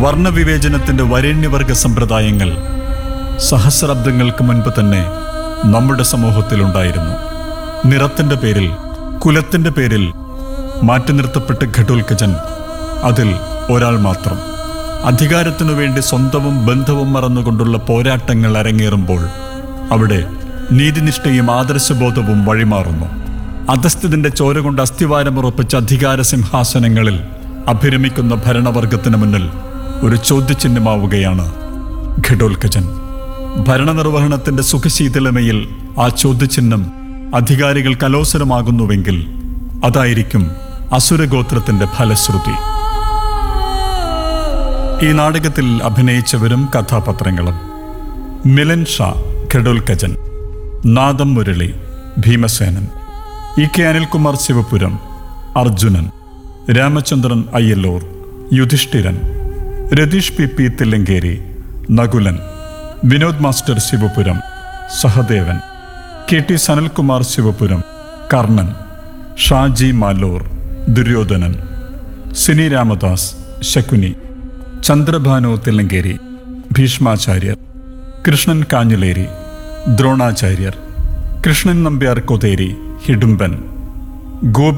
വർണ്ണവിവേചനത്തിന്റെ വരേണ്യവർഗ സമ്പ്രദായങ്ങൾ സഹസ്രാബ്ദങ്ങൾക്ക് മുൻപ് തന്നെ നമ്മുടെ സമൂഹത്തിലുണ്ടായിരുന്നു നിറത്തിന്റെ പേരിൽ കുലത്തിന്റെ പേരിൽ മാറ്റി നിർത്തപ്പെട്ട ഘടോൽക്കജൻ അതിൽ ഒരാൾ മാത്രം അധികാരത്തിനു വേണ്ടി സ്വന്തവും ബന്ധവും മറന്നുകൊണ്ടുള്ള പോരാട്ടങ്ങൾ അരങ്ങേറുമ്പോൾ അവിടെ നീതിനിഷ്ഠയും ആദർശബോധവും വഴിമാറുന്നു അധസ്ഥിതിന്റെ ചോര കൊണ്ട് അസ്ഥിവാരമുറപ്പിച്ച അധികാര സിംഹാസനങ്ങളിൽ അഭിരമിക്കുന്ന ഭരണവർഗത്തിന് മുന്നിൽ ഒരു ചോദ്യചിഹ്നമാവുകയാണ് ഘടോൽക്കജൻ ഭരണനിർവഹണത്തിന്റെ സുഖശീതളമയിൽ ആ ചോദ്യചിഹ്നം അധികാരികൾ കലോസരമാകുന്നുവെങ്കിൽ അതായിരിക്കും അസുരഗോത്രത്തിന്റെ ഫലശ്രുതി ഈ നാടകത്തിൽ അഭിനയിച്ചവരും കഥാപാത്രങ്ങളും Milan Shah Ghatolkajan Nadam Murali Bhimasenan E K Anilkumar Shivapuram Arjunan Ramachandran Ayyallur Yudhishthiran Ratheesh P P Thillankeri Nakulan Vinod master Shivapuram Sahadevan K T Sanalkumar Shivapuram Karnan Shaji Malur Duryodhanan Sini Ramadas Shakuni Chandrabhanu Thillankeri Bhishmacharyar Krishnan Kanjileri Dronacharyar Krishnan Nambiar Kotheri Hidumban Gopi